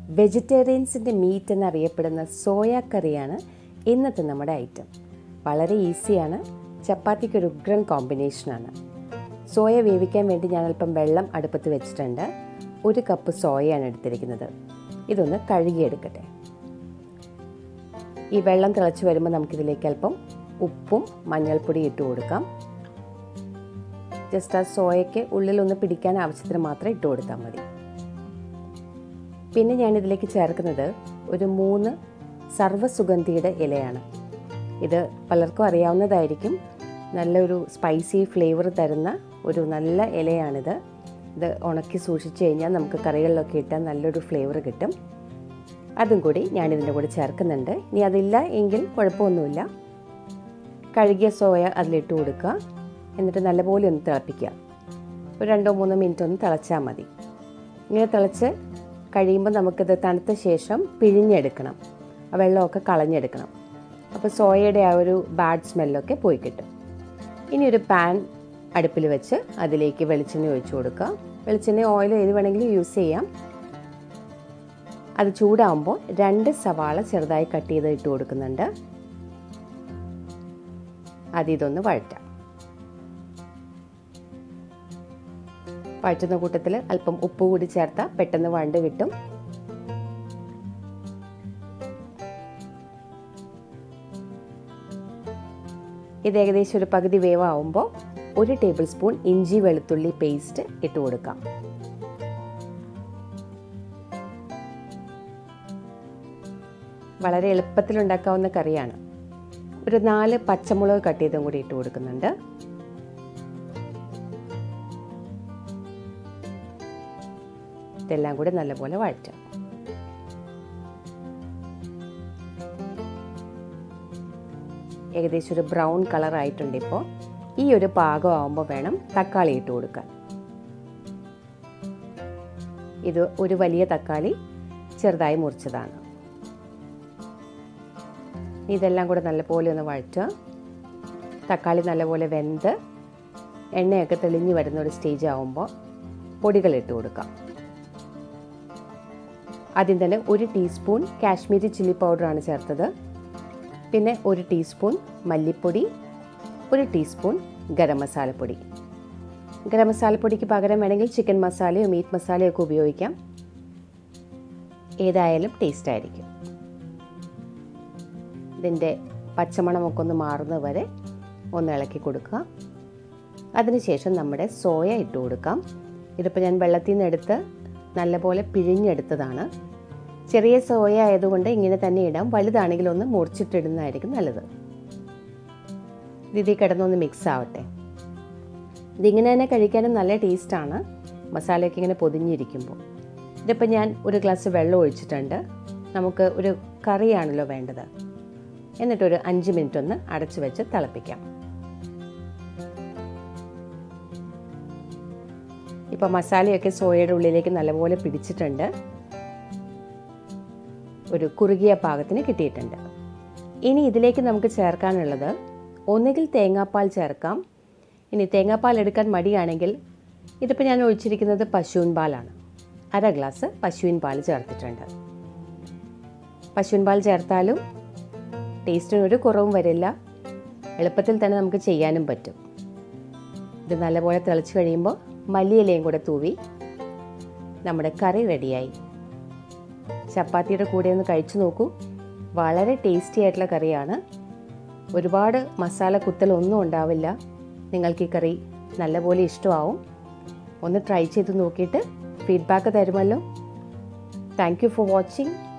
വെജിറ്റേറിയൻസിൻ്റെ meet എന്നറിയപ്പെടുന്ന soya കറിയാണ് ഇന്നത്തെ നമ്മുടെ ഐറ്റം വളരെ ഈസിയാണ് ചപ്പാത്തിക്ക് ഒരു ഉഗ്രൻ കോമ്പിനേഷനാണ് സോയ വേവിക്കാൻ വേണ്ടി ഞാൻ അല്പം വെള്ളം അടുപ്പത്ത് വെച്ചിട്ടുണ്ട് ഒരു കപ്പ് സോയയാണ് എടുത്തിരിക്കുന്നത് ഇതൊന്ന് കഴുകിയെടുക്കട്ടെ ഈ വെള്ളം തിളച്ച് വരുമ്പോൾ നമുക്കിതിലേക്ക് അല്പം ഉപ്പും മഞ്ഞൾപ്പൊടി ഇട്ട് കൊടുക്കാം ജസ്റ്റ് ആ സോയയ്ക്ക് ഉള്ളിലൊന്ന് പിടിക്കാൻ ആവശ്യത്തിന് മാത്രം ഇട്ട് കൊടുത്താൽ മതി പിന്നെ ഞാൻ ഇതിലേക്ക് ചേർക്കുന്നത് ഒരു മൂന്ന് സർവ്വസുഗന്ധിയുടെ ഇലയാണ് ഇത് പലർക്കും അറിയാവുന്നതായിരിക്കും നല്ലൊരു സ്പൈസി ഫ്ലേവർ തരുന്ന ഒരു നല്ല ഇലയാണിത് ഇത് ഉണക്കി സൂക്ഷിച്ചു കഴിഞ്ഞാൽ നമുക്ക് കറികളിലൊക്കെ ഇട്ടാൽ നല്ലൊരു ഫ്ലേവർ കിട്ടും അതും കൂടി ഞാനിതിൻ്റെ കൂടെ ചേർക്കുന്നുണ്ട് ഇനി അതില്ല എങ്കിൽ കുഴപ്പമൊന്നുമില്ല കഴുകിയ സോയ അതിലിട്ട് കൊടുക്കുക എന്നിട്ട് നല്ലപോലെ ഒന്ന് തിളപ്പിക്കുക ഒരു രണ്ടോ മൂന്നോ മിനിറ്റ് ഒന്ന് തിളച്ചാൽ മതി ഇങ്ങനെ തിളച്ച് കഴിയുമ്പോൾ നമുക്കിത് തണുത്ത ശേഷം പിഴിഞ്ഞെടുക്കണം ആ വെള്ളമൊക്കെ കളഞ്ഞെടുക്കണം അപ്പോൾ സോയയുടെ ആ ഒരു ബാഡ് സ്മെല്ലൊക്കെ പോയി കിട്ടും ഇനി ഒരു പാൻ അടുപ്പിൽ വെച്ച് അതിലേക്ക് വെളിച്ചെണ്ണ ഒഴിച്ചു കൊടുക്കുക വെളിച്ചെണ്ണ ഓയിൽ ഏത് വേണമെങ്കിലും യൂസ് ചെയ്യാം അത് ചൂടാകുമ്പോൾ രണ്ട് സവാള ചെറുതായി കട്ട് ചെയ്ത് ഇട്ട് കൊടുക്കുന്നുണ്ട് അത് ഇതൊന്ന് വഴറ്റാം വഴറ്റുന്ന കൂട്ടത്തിൽ അല്പം ഉപ്പ് കൂടി ചേർത്താൽ പെട്ടെന്ന് വണ്ട് കിട്ടും ഇത് ഏകദേശം ഒരു പകുതി വേവാകുമ്പോൾ ഒരു ടേബിൾ സ്പൂൺ ഇഞ്ചി വെളുത്തുള്ളി പേസ്റ്റ് ഇട്ട് കൊടുക്കാം വളരെ എളുപ്പത്തിൽ ഉണ്ടാക്കാവുന്ന കറിയാണ് ഒരു നാല് പച്ചമുളക് കട്ട് ചെയ്തും കൂടി ഇട്ട് കൊടുക്കുന്നുണ്ട് ഇതെല്ലാം കൂടി നല്ലപോലെ വഴറ്റാം ഏകദേശം ഒരു ബ്രൗൺ കളർ ആയിട്ടുണ്ട് ഇപ്പോൾ ഈ ഒരു പാകമാകുമ്പോൾ വേണം തക്കാളി ഇട്ട് കൊടുക്കാൻ ഇത് ഒരു വലിയ തക്കാളി ചെറുതായി മുറിച്ചതാണ് ഇതെല്ലാം കൂടെ നല്ലപോലെ ഒന്ന് വഴറ്റുക തക്കാളി നല്ലപോലെ വെന്ത് എണ്ണയൊക്കെ തെളിഞ്ഞ് വരുന്ന ഒരു സ്റ്റേജ് ആകുമ്പോൾ പൊടികൾ ഇട്ട് കൊടുക്കാം ആദ്യം തന്നെ ഒരു ടീസ്പൂൺ കാശ്മീരി ചില്ലി പൗഡറാണ് ചേർത്തത് പിന്നെ ഒരു ടീസ്പൂൺ മല്ലിപ്പൊടി ഒരു ടീസ്പൂൺ ഗരം മസാലപ്പൊടി ഗരം മസാലപ്പൊടിക്ക് പകരം വേണമെങ്കിൽ ചിക്കൻ മസാലയോ മീറ്റ് മസാലയോ ഒക്കെ ഉപയോഗിക്കാം ഏതായാലും ടേസ്റ്റ് ആയിരിക്കും ഇതിൻ്റെ പച്ചമണമൊക്കെ ഒന്ന് മാറുന്നത് വരെ ഒന്ന് ഇളക്കി കൊടുക്കുക അതിനുശേഷം നമ്മുടെ സോയ ഇട്ട് കൊടുക്കാം ഇതിപ്പോൾ ഞാൻ വെള്ളത്തിൽ നിന്ന് എടുത്ത് നല്ലപോലെ പിഴിഞ്ഞെടുത്തതാണ് ചെറിയ സോയ ആയതുകൊണ്ട് ഇങ്ങനെ തന്നെ ഇടാം വലുതാണെങ്കിൽ ഒന്ന് മുറിച്ചിട്ടിടുന്നതായിരിക്കും നല്ലത് ഇതിൽ കിടന്നൊന്ന് മിക്സ് ആവട്ടെ ഇതിങ്ങനെ തന്നെ കഴിക്കാനും നല്ല ടേസ്റ്റാണ് മസാലയൊക്കെ ഇങ്ങനെ പൊതിഞ്ഞിരിക്കുമ്പോൾ ഇതിപ്പോൾ ഞാൻ ഒരു ഗ്ലാസ് വെള്ളം ഒഴിച്ചിട്ടുണ്ട് നമുക്ക് ഒരു കറിയാണല്ലോ വേണ്ടത് എന്നിട്ടൊരു അഞ്ച് മിനിറ്റ് ഒന്ന് അടച്ചു വെച്ച് തിളപ്പിക്കാം ഇപ്പോൾ മസാലയൊക്കെ സോയയുടെ ഉള്ളിലേക്ക് നല്ലപോലെ പിടിച്ചിട്ടുണ്ട് ഒരു കുറുകിയ പാകത്തിന് കിട്ടിയിട്ടുണ്ട് ഇനി ഇതിലേക്ക് നമുക്ക് ചേർക്കാനുള്ളത് ഒന്നുകിൽ തേങ്ങാപ്പാൽ ചേർക്കാം ഇനി തേങ്ങാപ്പാൽ എടുക്കാൻ മടിയാണെങ്കിൽ ഇതിപ്പോൾ ഞാൻ ഒഴിച്ചിരിക്കുന്നത് പശുവിൻ പാലാണ് അര ഗ്ലാസ് പശുവിൻ പാൽ ചേർത്തിട്ടുണ്ട് പശുവിൻ പാൽ ചേർത്താലും ടേസ്റ്റിനൊരു കുറവും വരില്ല എളുപ്പത്തിൽ തന്നെ നമുക്ക് ചെയ്യാനും പറ്റും ഇത് നല്ലപോലെ തിളച്ച് കഴിയുമ്പോൾ മല്ലിയിലയും കൂടെ തൂവി നമ്മുടെ കറി റെഡിയായി ചപ്പാത്തിയുടെ കൂടെ ഒന്ന് കഴിച്ചു നോക്കൂ വളരെ ടേസ്റ്റി ആയിട്ടുള്ള കറിയാണ് ഒരുപാട് മസാല കുത്തലൊന്നും ഉണ്ടാവില്ല നിങ്ങൾക്ക് ഈ കറി നല്ലപോലെ ഇഷ്ടമാവും ഒന്ന് ട്രൈ ചെയ്ത് നോക്കിയിട്ട് ഫീഡ്ബാക്ക് തരുമല്ലോ താങ്ക് യു ഫോർ വാച്ചിങ്